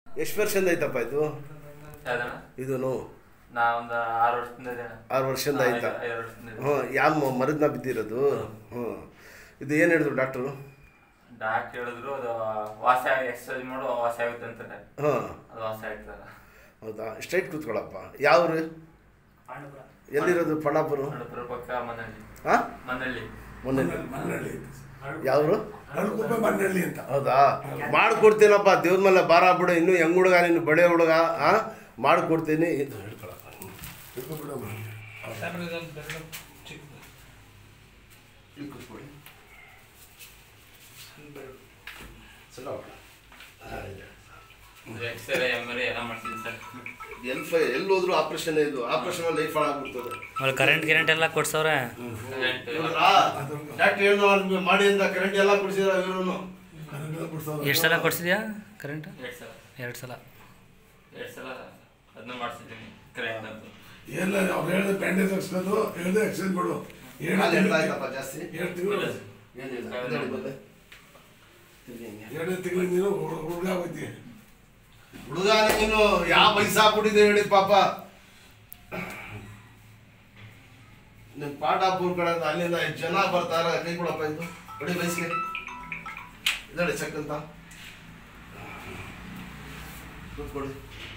ಎಷ್ಟು ವರ್ಷದಿಂದ ಐತಪ್ಪ ಇದು ಯಾವ್ದಣ್ಣ ಇದು ನೋವು ನಾ ಒಂದು ಆರು ವರ್ಷದಿಂದ ಇದೆ ಅಣ್ಣ. ಆರು ವರ್ಷದಿಂದ ಹಾ, ಆಯ್ತಾ ಐದು- ಐದು ವರ್ಷದಿಂದ ಇದೆ. ಹ್ಞೂ ಯಾವ ಮರದನ್ನ ಬಿದ್ದಿರೋದು ಹ್ಞೂ ಇದು ಏನು ಹೇಳಿದ್ರು ಡಾಕ್ಟ್ರು ಡಾಕ್ಟರ್ ಹೇಳಿದ್ರು ಅದು ವಾಸ ಎಕ್ಸರ್ಸೈಸ್ ಮಾಡು ವಾಸ ಆಗುತ್ತೆ ಅಂತಾರೆ ಹಾಂ ಅದು ವಾಸ ಆಗ್ತದ ಹೌದಾ ಸ್ಟ್ರೈಟ್ ಕೂತ್ಕೊಳ್ಳಪ್ಪ ಯಾವ್ರು ಎಲ್ಲಿರೋದು ಪಣಾಪುರ ನಡುಪುರ ಪಕ್ಕ ಮನಹಳ್ಳಿ ಹಾಂ ಮನಹಳ್ಳಿ ಮೊನ್ನೆ ಮನ್ನಳ್ಳಿ ಯಾವ್ರು ಅಳುಗುಬ್ಬೆ ಮನ್ನಳ್ಳಿ ಅಂತ ಹೌದಾ ಮಾಡ್ಕೊಡ್ತೀನಪ್ಪ ದೇವ್ರ ಮೇಲೆ ಬಾರ ಬಿಡು ಇನ್ನು ಹೆಂಗ್ ಹುಡುಗ ನೀನು ಬಳೆ ಹುಡುಗ ಆ ಮಾಡ್ಕೊಡ್ತೀನಿ ಇದು ಹಿಡ್ಕೊಳಪ್ಪ ಹಿಡ್ಕೊಂಡ್ಬಿಡಮ್ಮ. ಇಲ್ಲಿ ಕೂತ್ಕೊಳ್ಳಿ ಸಣ್ಣ ಮಕ್ಳು. ಎಕ್ಸ್ರೇ ಎಮ್ ಆರ್ ಎಲ್ಲ ಮಾಡ್ತೀನಿ ಸರ್ ಎಲ್ ಫೈ ಎಲ್ಲಿ ಹೋದ್ರು ಆಪರೇಷನ್ ಇದು ಆಪರೇಷನ್ ಲೈಫ್ ಹಾಳಾಗ್ಬಿಡ್ತದೆ ಅಲ್ಲಿ ಕರೆಂಟ್ ಗಿರೆಂಟ್ ಎಲ್ಲ ಕೊಡ್ಸವ್ರೆ ಡಾಕ್ಟರ್ ಹೇಳಿದ ನಿಮ್ಗೆ ಮಾಡಿ ಅಂತ ಕರೆಂಟ್ ಎಲ್ಲ ಕೊಡಿಸಿದ್ರ ಇವರು ಕನಕನ ಬಿಡ್ಸೋದು. ಎಷ್ಟು ಸಲ ಕೊಡ್ಸಿದ್ಯಾ ಕರೆಂಟ್ ಎರಡು ಸಲ ಎರಡು ಸಲ ಎರಡು ಸಲ ಅದನ್ನ ಮಾಡಿಸಿದ್ದೀನಿ ಕರೆಂಟ್ ಅಂತ ಎಲ್ಲ ಅವ್ರು ಹೇಳಿದ ಬ್ಯಾಂಡೇಜ್ ಹಾಕ್ಸ್ಕೊಂಡು ಹೇಳಿದೆ ಎಕ್ಸ್ಚೇಂಜ್ ಮಾಡು ಎರಡು ಕಾಲು ತಿಂಗಳು ಆಯ್ತಪ್ಪ ಜಾಸ್ತಿ ಎರಡು ತಿಂಗಳು ಏನಿಲ್ಲ ಇದರಲ್ಲಿ ಬಂದೆ. ತಿರ್ಗಿ ಹಿಂಗೆ. ಎರಡನೇ ತಿಂಗಳು ನೀನು ಹುಡುಗ ಹೋಗ್ತಿ ಹುಡುಗ ನೀನು ಯಾವ ವಯಸ್ಸಾಗ್ಬಿಟ್ಟಿದೆ ಹೇಳಿ ಪಾಪ ನಿಮ್ ಪಾಂಡಾಪುರ್ ಕಡೆ ಅಲ್ಲಿಂದ ಎಷ್ಟು ಜನ ಬರ್ತಾರ ಕೈ ಕೊಡಪ್ಪ ಇದು ಹೊಡಿ ಬಯಸ್ಗೆ ಇದಳಿ ಚೆಕ್ ಅಂತ ಕೂತ್ಕೊಳ್ಳಿ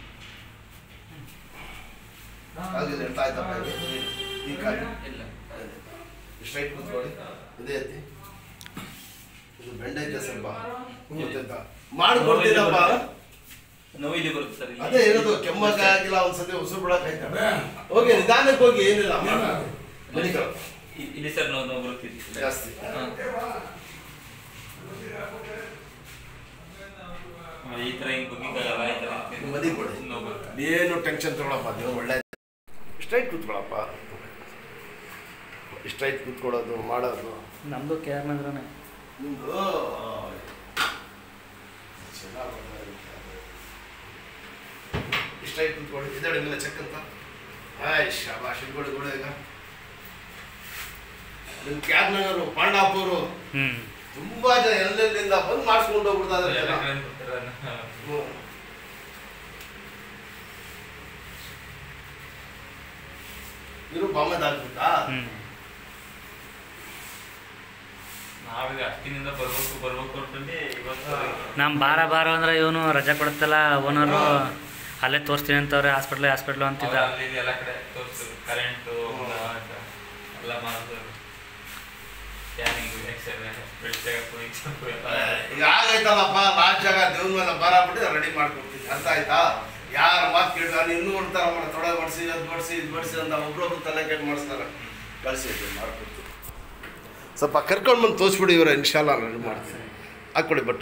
ಆಗಿದೆ ಅರ್ಥ ಆಯ್ತಪ್ಪ ಇದು? ಈ ಕಾಲು ಇಲ್ಲ ಸ್ಟ್ರೈಟ್ ಕೂತ್ಕೊಳ್ಳಿ ಇದೇ ಐತಿ ಇದು ಬೆಂಡ ಐತೆ ಸ್ವಲ್ಪ ಗೊತ್ತಾಯ್ತಾ ಮಾಡ್ಕೊಡ್ತೀನಪ್ಪ ನೋವು ಇಲ್ಲಿ ಬರುತ್ತೆ ಸರ್ ಇಲ್ಲಿ ಅದೇ ಹೇಳೋದು ಕೆಮ್ಮಕ್ಕ ಆಗಿಲ್ಲ ಒಂದ್ಸತಿ ಉಸಿರು ಬಿಡಕ್ ಆಯ್ತಲ್ಲ ಹೋಗಿ ನಿಧಾನಕ್ಕೆ ಹೋಗಿ ಏನಿಲ್ಲ ಮೆಡಿಕಲ್ ಇ- ಇಲ್ಲಿ ಸರ್ ನೋವು ನೋವು ಬರುತ್ತೆ ಇಲ್ಲಿ. ಜಾಸ್ತಿ ಹಾ. ಈ ಥರ ಹಿಂಗೆ ಬಗ್ಗಿಕ್ಕಾಗಲ್ಲ ಈ ಥರ ಹಿಂಗೆ ಮದಿ ಕೊಡಿ ನೋವು ಬರುತ್ತೆ ಏನು ಟೆನ್ಷನ್ ತಗೊಳಪ್ಪ ನೀವು ಒಳ್ಳೆ ಸ್ಟ್ರೈಟ್ ಕೂತ್ಕೊಳಪ್ಪ ಸ್ಟ್ರೈಟ್ ಕೂತ್ಕೊಳ್ಳೋದು ಮಾಡೋದು ನಮ್ಮದು ಕೆ ಆರ್ ನಗರನೇ ನಿಮ್ದು ಸ್ಟ್ರೈಟ್ ಕೂತ್ಕೊಳ್ಳಿ ಇದಳಿ ಮೇಲೆ ಚೆಕ್ ಅಂತ ಆಯ್ ಶಾಬಾಷ್ ಇಟ್ಕೊಳ್ಳಿ ಕೂಡ ಈಗ ನಿಮ್ಮ ಕ್ಯಾಬ್ನಗರು ಪಾಂಡಾಪುರು ಹ್ಞೂ ತುಂಬಾ ಜನ ಎಲ್ಲೆಲ್ಲಿಂದ ಬಂದು ಮಾಡಿಸ್ಕೊಂಡು ಹೋಗ್ಬಿಡ್ತಾ ಇದಾರೆ ಎಲ್ಲ ಜನ. ಕಡೆ ಬರ್ತಾರೆ ಅದನ್ನ. ಹ್ಮ್. ಇರು ಬಾಮದ್ ಆಗ್ಬಿಟ್ಟಾ ಹ್ಞೂ ನಾವೀಗ ಅಷ್ಟಿನಿಂದ ಬರ್ಬೇಕು ಬರ್ಬೇಕು ಅನ್ಕೊಂಡು ಇವತ್ತು ನಮ್ಮ ಬಾರ ಬಾರ ಅಂದ್ರೆ ಇವನು ರಜಾ ಕೊಡುತ್ತಲ್ಲ ಓನರು ಅಲ್ಲೇ ತೋರಿಸ್ತೀನಿ ಅಂತವ್ರೆ ಹಾಸ್ಪಿಟ್ಲು ಹಾಸ್ಪಿಟ್ಲು ಅಂತಿದ್ದ ಅವ್ರು ಅಲ್ಲಿ ಇಲ್ಲಿ ಎಲ್ಲ ಕಡೆ ತೋರಿಸಿದ್ರು ಕರೆಂಟು ಎಲ್ಲ ಮಾಡಿದ್ರು ಸ್ಕ್ಯಾನಿಂಗ್ ಎಕ್ಸ್ರೇ ಬ್ಲಡ್ ಚೆಕಪ್ ಎಕ್ಸಪ್ ಈಗ ಆಗೈತಲ್ಲಪ್ಪ ಲಾಸ್ಟ್ ಜಾಗ ದೇವ್ರ ಮೇಲೆ ಬರ ಬಿಟ್ಟು ರೆಡಿ ಮಾಡ್ಕೊಡ್ತೀನಿ ಅರ್ಥ ಆಯ್ತಾ ಯಾರ ಮಾತು ಕೇಳಿದ ನೀನು ಇನ್ನೂ ಕೊಡ್ತಾರ ಮಾಡ ತೊಡೆ ಬಡಿಸಿ ಅದು ಬಡಿಸಿ ಇದು ಬಡಿಸಿ ಅಂತ ಒಬ್ರೊಬ್ರು ತಲೆ ಕೆಟ್ಟು ಮಾಡಿಸ್ತಾರೆ ಕಳಿಸಿ ಮಾಡ್ಕೊಡ್ತೀನಿ ಸ್ವಲ್ಪ ಕರ್ಕೊಂಡು ಬಂದು ತೋರಿಸ್ಬಿಡಿ ಇವ್ರ ಇನ್ಶಾಲ್ಲ ರೆಡಿ ಮಾಡ್ತೀನಿ ಹಾಕ್ಕೊಡಿ ಬಟ್ಟೆ